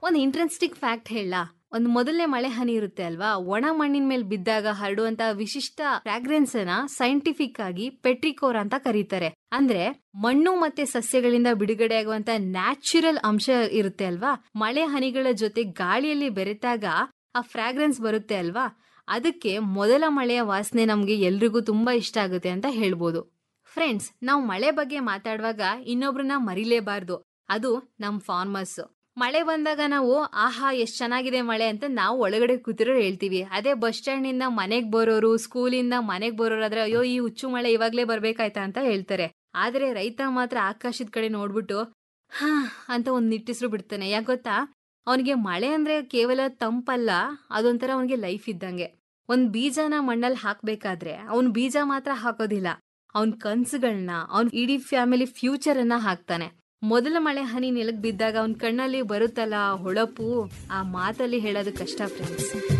ಒಂದು interesting fact ಹೇಳ ಒಂದು ಮೊದಲನೇ ಮಳೆ ಹನಿ ಇರುತ್ತೆ ಅಲ್ವಾ ಒಣ ಮಣ್ಣಿನ ಮೇಲೆ ಬಿದ್ದಾಗ ಹರಡುವಂತ ವಿಶಿಷ್ಟ ಫ್ರಾಗ್ರೆನ್ಸ್ ಅನ್ನ ಸೈಂಟಿಫಿಕ್ ಆಗಿ ಪೆಟ್ರಿಕೋರ್ ಅಂತ ಕರೀತಾರೆ ಅಂದ್ರೆ ಮಣ್ಣು ಮತ್ತೆ ಸಸ್ಯಗಳಿಂದ ಬಿಡುಗಡೆ ಆಗುವಂತ ನ್ಯಾಚುರಲ್ ಅಂಶ ಇರುತ್ತೆ ಅಲ್ವಾ ಮಳೆ ಹನಿಗಳ ಜೊತೆ ಗಾಳಿಯಲ್ಲಿ ಬೆರೆತಾಗ ಆ ಫ್ರಾಗ್ರೆನ್ಸ್ ಬರುತ್ತೆ ಅಲ್ವಾ ಅದಕ್ಕೆ ಮೊದಲ ಮಳೆಯ ವಾಸನೆ ನಮ್ಗೆ ಎಲ್ರಿಗೂ ತುಂಬಾ ಇಷ್ಟ ಆಗುತ್ತೆ ಅಂತ ಹೇಳ್ಬೋದು ಫ್ರೆಂಡ್ಸ್ ನಾವು ಮಳೆ ಬಗ್ಗೆ ಮಾತಾಡುವಾಗ ಇನ್ನೊಬ್ರನ್ನ ಮರಿಲೇಬಾರ್ದು ಅದು ನಮ್ ಫಾರ್ಮರ್ಸ್ ಮಳೆ ಬಂದಾಗ ನಾವು ಆಹಾ ಎಷ್ಟ್ ಚೆನ್ನಾಗಿದೆ ಮಳೆ ಅಂತ ನಾವು ಒಳಗಡೆ ಕೂತಿರೋರು ಹೇಳ್ತೀವಿ ಅದೇ ಬಸ್ ಸ್ಟ್ಯಾಂಡ್ ನಿಂದ ಮನೆಗ್ ಬರೋರು ಸ್ಕೂಲಿಂದ ಮನೆಗ್ ಬರೋರು ಆದ್ರೆ ಅಯ್ಯೋ ಈ ಹುಚ್ಚು ಮಳೆ ಇವಾಗ್ಲೇ ಬರ್ಬೇಕಾಯ್ತಾ ಅಂತ ಹೇಳ್ತಾರೆ ಆದ್ರೆ ರೈತ ಮಾತ್ರ ಆಕಾಶದ ಕಡೆ ನೋಡ್ಬಿಟ್ಟು ಹಾ ಅಂತ ಒಂದ್ ನಿಟ್ಟಿಸ್ರು ಬಿಡ್ತಾನೆ ಯಾಕೆ ಗೊತ್ತಾ ಅವನಿಗೆ ಮಳೆ ಅಂದ್ರೆ ಕೇವಲ ತಂಪಲ್ಲ ಅದೊಂಥರ ಅವನಿಗೆ ಲೈಫ್ ಇದ್ದಂಗೆ ಒಂದ್ ಬೀಜನ ಮಣ್ಣಲ್ಲಿ ಹಾಕ್ಬೇಕಾದ್ರೆ ಅವ್ನ್ ಬೀಜ ಮಾತ್ರ ಹಾಕೋದಿಲ್ಲ ಅವನ್ ಕನ್ಸುಗಳನ್ನ ಅವ್ನ್ ಇಡೀ ಫ್ಯಾಮಿಲಿ ಫ್ಯೂಚರ್ ಅನ್ನ ಹಾಕ್ತಾನೆ ಮೊದಲ ಮಳೆ ಹನಿ ನೆಲಕ್ ಬಿದ್ದಾಗ ಅವನ್ ಕಣ್ಣಲ್ಲಿ ಬರುತ್ತಲ್ಲ ಆ ಹೊಳಪು ಆ ಮಾತಲ್ಲಿ ಹೇಳೋದು ಕಷ್ಟ ಫ್ರೆಂಡ್ಸ್